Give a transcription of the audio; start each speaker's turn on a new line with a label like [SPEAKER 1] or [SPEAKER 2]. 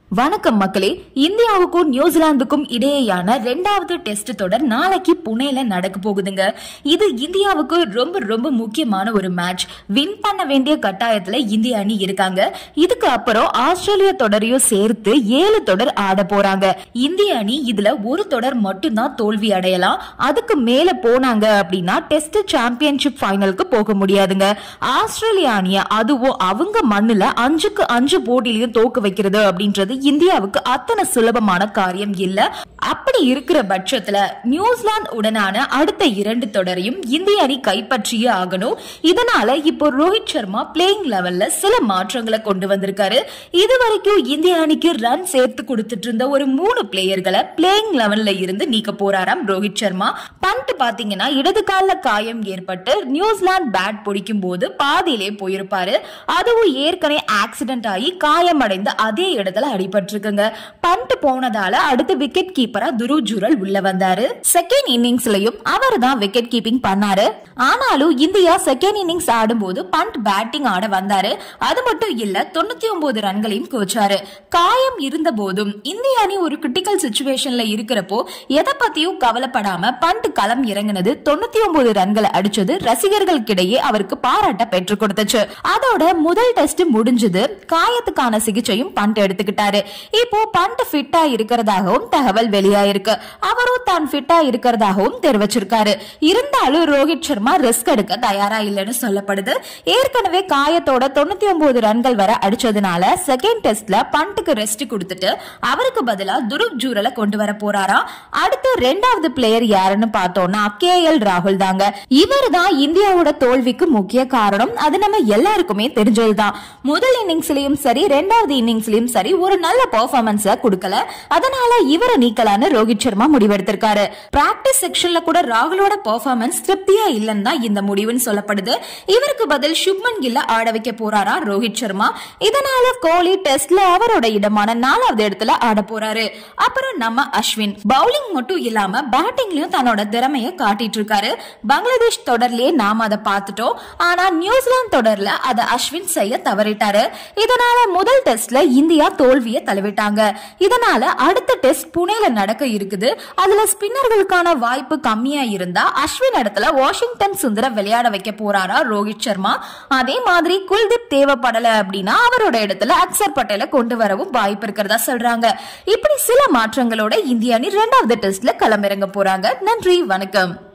[SPEAKER 1] வணக்கம் மக்களே இந்தியாவுக்கும் நியூசிலாந்துக்கும் இடையேயான ரெண்டாவது டெஸ்ட் தொடர் நாளைக்கு புனேல நடக்க போகுதுங்க இது இந்தியாவுக்கு ரொம்ப ரொம்ப முக்கியமான ஒரு மேட்ச் வின் பண்ண வேண்டிய கட்டாயத்துல இந்திய அணி இருக்காங்க இதுக்கு அப்புறம் ஆஸ்திரேலிய தொடரையும் சேர்த்து ஏழு தொடர் ஆட போறாங்க இந்திய அணி இதுல ஒரு தொடர் மட்டும்தான் தோல்வி அடையலாம் அதுக்கு மேல போனாங்க அப்படின்னா டெஸ்ட் சாம்பியன்ஷிப் ஃபைனலுக்கு போக முடியாதுங்க ஆஸ்திரேலிய அணிய அதுவும் அவங்க மண்ணுல அஞ்சுக்கு அஞ்சு போட்டியிலையும் தோக்க வைக்கிறது அப்படின்றது இந்தியாவுக்கு அத்தனை சுலபமான காரியம் இல்ல அப்படி இருக்கிற பட்சத்துல நியூசிலாந்து உடனான அடுத்த இரண்டு தொடரையும் இந்திய அணி கைப்பற்றியே ஆகணும் இதனால இப்போ ரோஹித் சர்மா பிளேயிங் லெவல்ல சில மாற்றங்களை கொண்டு வந்திருக்காரு இது வரைக்கும் இந்திய அணிக்கு ரன் சேர்த்து கொடுத்துட்டு இருந்த ஒரு மூணு பிளேயர்களை பிளேயிங் லெவல்ல இருந்து நீக்க போறாராம் ரோஹித் சர்மா பண்ட் பாத்தீங்கன்னா இடது கால்ல காயம் ஏற்பட்டு நியூசிலாந்து பேட் பிடிக்கும் போது பாதியிலே போயிருப்பாரு அதுவும் ஏற்கனவே ஆக்சிடென்ட் ஆகி காயமடைந்த அதே இடத்துல அடிபட்டிருக்குங்க பண்ட் போனதால அடுத்து விக்கெட் கீப்பரா துருவ் ஜுரல் உள்ள வந்தாரு செகண்ட் இன்னிங்ஸ்லயும் அவர் தான் விக்கெட் கீப்பிங் பண்ணாரு ஆனாலும் இந்தியா செகண்ட் இன்னிங்ஸ் ஆடும்போது பண்ட் பேட்டிங் ஆட வந்தாரு அது மட்டும் இல்ல தொண்ணூத்தி ஒன்பது ரன்களையும் கோச்சாரு காயம் இருந்த போதும் இந்திய அணி ஒரு கிரிட்டிக்கல் சுச்சுவேஷன்ல இருக்கிறப்போ எதை பத்தியும் கவலைப்படாம பண்ட் களம் இறங்கினது தொண்ணூத்தி ஒன்பது ரன்களை அடிச்சது ரசிகர்களுக்கிடையே அவருக்கு பாராட்ட பெற்றுக் கொடுத்துச்சு அதோட முதல் டெஸ்ட் முடிஞ்சது காயத்துக்கான சிகிச்சையும் பண்ட் எடுத்துக்கிட்டாரு இப்போ பண்ட் ஃபிட்டா இருக்கிறதாகவும் தகவல் வெளியாயிருக்கு அவரும் தான் ஃபிட்டா இருக்கிறதாகவும் தெரிவிச்சிருக்காரு இருந்தாலும் ரோஹித் சர்மா ரிஸ்க் எடுக்க தயாரா இல்லைன்னு சொல்லப்படுது ஏற்கனவே காயத்தோட தொண்ணூத்தி ஒன்பது ரன்கள் வர அடிச்சதுனால செகண்ட் டெஸ்ட்ல பண்ட்டுக்கு ரெஸ்ட் கொடுத்துட்டு அவருக்கு பதிலா துருவ் ஜூரலை கொண்டு வர போறாராம் அடுத்து ரெண்டாவது பிளேயர் யாருன்னு பார்த்தோம்னா கே எல் ராகுல் தாங்க இவர் தான் இந்தியாவோட தோல்விக்கு முக்கிய காரணம் அது நம்ம எல்லாருக்குமே தெரிஞ்சதுதான் முதல் இன்னிங்ஸ்லயும் சரி ரெண்டாவது இன்னிங்ஸ்லயும் சரி ஒரு நல்ல பெர்ஃபார்மன்ஸ கொடுக்கல அதனால இவரை நீக்கலான்னு ரோஹித் சர்மா முடிவெடுத்திருக்காரு பிராக்டிஸ் செக்ஷன்ல கூட ராகுலோட பெர்ஃபார்மன்ஸ் திருப்தியா இல்லைன்னு தான் இந்த முடிவுன்னு சொல்லப்படுது இவருக்கு பதில் சுப்மன் கில்ல ஆட வைக்க போறாரா ரோஹித் சர்மா இதனால கோலி டெஸ்ட்ல அவரோட இடமான நாலாவது இடத்துல ஆட போறாரு அப்புறம் நம்ம அஸ்வின் பவுலிங் மட்டும் இல்லாம பேட்டிங்லயும் தன்னோட திறமைய காட்டிட்டு இருக்காரு பங்களாதேஷ் தொடர்லயே நாம அதை பார்த்துட்டோம் ஆனா நியூசிலாந்து தொடர்ல அதை அஸ்வின் செய்ய தவறிட்டாரு இதனால முதல் டெஸ்ட்ல இந்தியா தோல்வியை தழுவிட்டாங்க இதனால அடுத்த டெஸ்ட் புனேல நடக்க இருக்குது அதுல ஸ்பின்னர்களுக்கான வாய்ப்பு கம்மியா இருந்தா அஸ்வின் இடத்துல வாஷிங்டன் சுந்தர விளையாட வைக்க போறாரா ரோஹித் சர்மா அதே மாதிரி குல்தீப் தேவைப்படல அப்படின்னா அவரோட இடத்துல அக்சர் பட்டேல கொண்டு வரவும் வாய்ப்பு இருக்கிறதா சொல்றாங்க இப்படி சில மாற்றங்களோட இந்திய அணி இரண்டாவது டெஸ்ட்ல களமிறங்க போறாங்க நன்றி வணக்கம்